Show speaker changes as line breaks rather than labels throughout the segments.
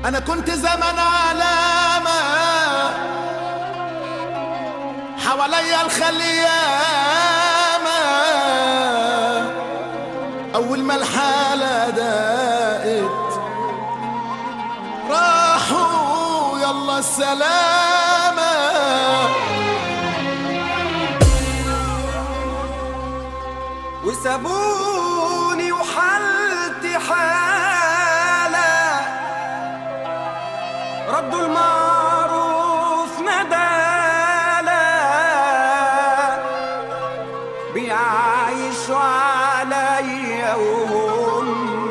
انا كنت زمن علامة حواليا الخليامة اول ما الحالة دقت راحوا يلا السلامة
وسابوني وحالتي حالة ردوا المعروف ندالة بيعيشوا عليا وهم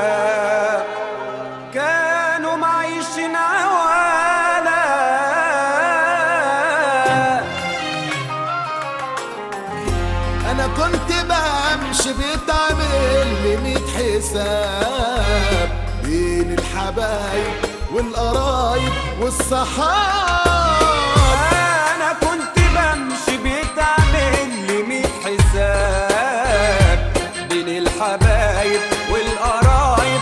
كانوا معيشين عوالة
انا كنت بمشي بيتعمل لي ميت حساب بين الحبايب والقرايب والصحاب
انا كنت بمشي بيتعمل لي ميت حساب بين الحبايب والقرايب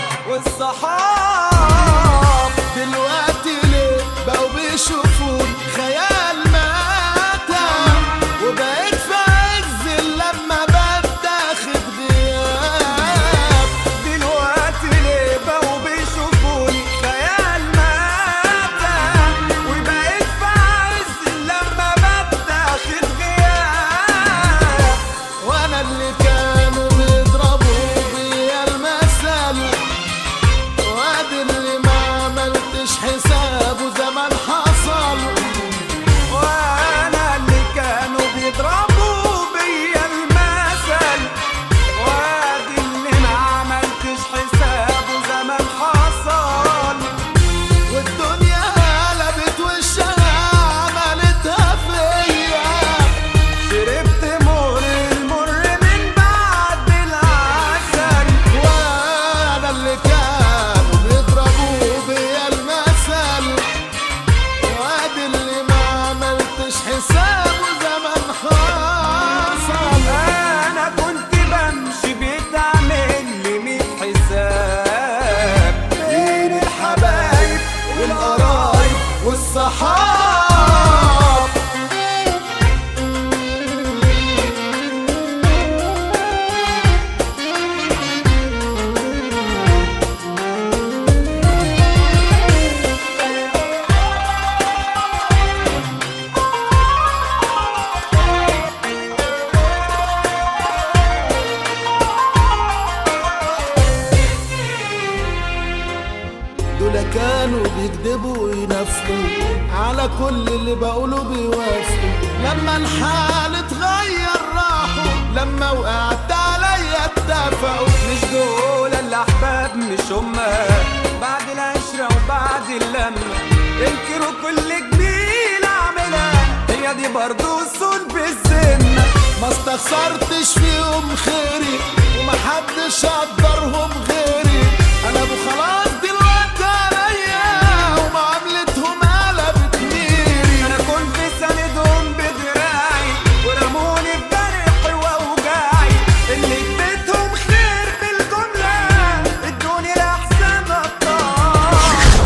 والصحاب
دلوقتي ليه بقوا بيشوفون خيال ماتم وبقيت في عز لما بتاخد غياب
دلوقتي ليه بقوا بيشوفوني خيال ماتم وبقيت في عز لما بتاخد غياب
وانا اللي كانوا بيضربوا بيا المثل وادي اللي ما عملتش حسابه زمان حصل
وانا اللي كانوا بيضربوا بيا المثل وادي اللي ما عملتش حسابه زمان حصل
والدنيا قلبت وشها عملتها فيا
شربت مر المر من بعد العسل
وانا اللي كانوا بيضربوا بيا المثل وادي اللي ما عملتش حسابه زمان حصل
انا كنت بمشي بتعمل لي ميت حساب
بين الحبايب والقرايب والصحاب دول كانوا بيكذبوا وينافقوا على كل اللي بقوله بيوافقوا لما الحال اتغير راحوا لما وقعت عليا اتفقوا
مش دول الاحباب مش هما بعد العشرة وبعد اللمة ينكروا كل جميل اعملها هي دي برضو الصلب بالذمة
ما استخسرتش فيهم خيري ومحدش قدرهم غيري انا ابو خلاص دلوقتي عليا ومعاملتهم قلبت ميري
انا كنت ساندهم بدراعي ورموني في جرحي واوجاعي اللي اديتهم خير بالجملة ادوني الاحسن قطاع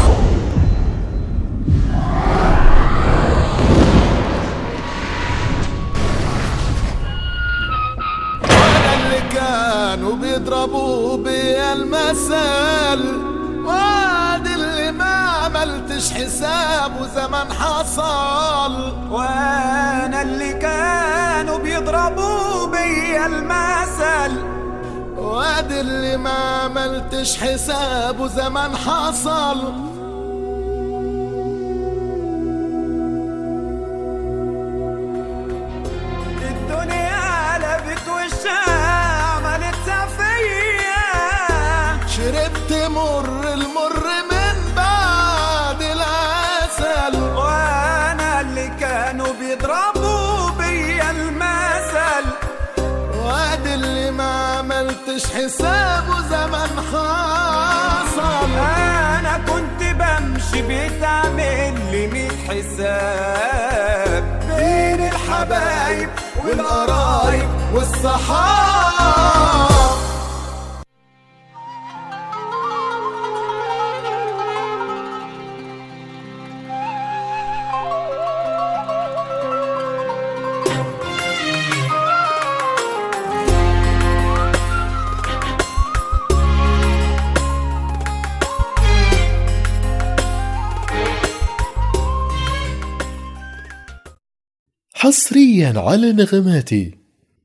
وانا اللي كانوا بيضربوا بيا المثل وادي اللي ما عملتش حسابه زمان حصل
وانا اللي كانوا بيضربوا بيا المثل
وادي اللي ما عملتش حسابه زمان حصل
الدنيا قلبت وشها عملتها فيا
شربت مر المر من بعد العسل
وانا اللي كانوا بيضربوا بيا المثل
وادي اللي ما عملتش حسابه زمان حصل
انا كنت بمشي بتعمل لي ميت حساب
بين الحبايب والقرايب والصحاب
حصريا على نغماتي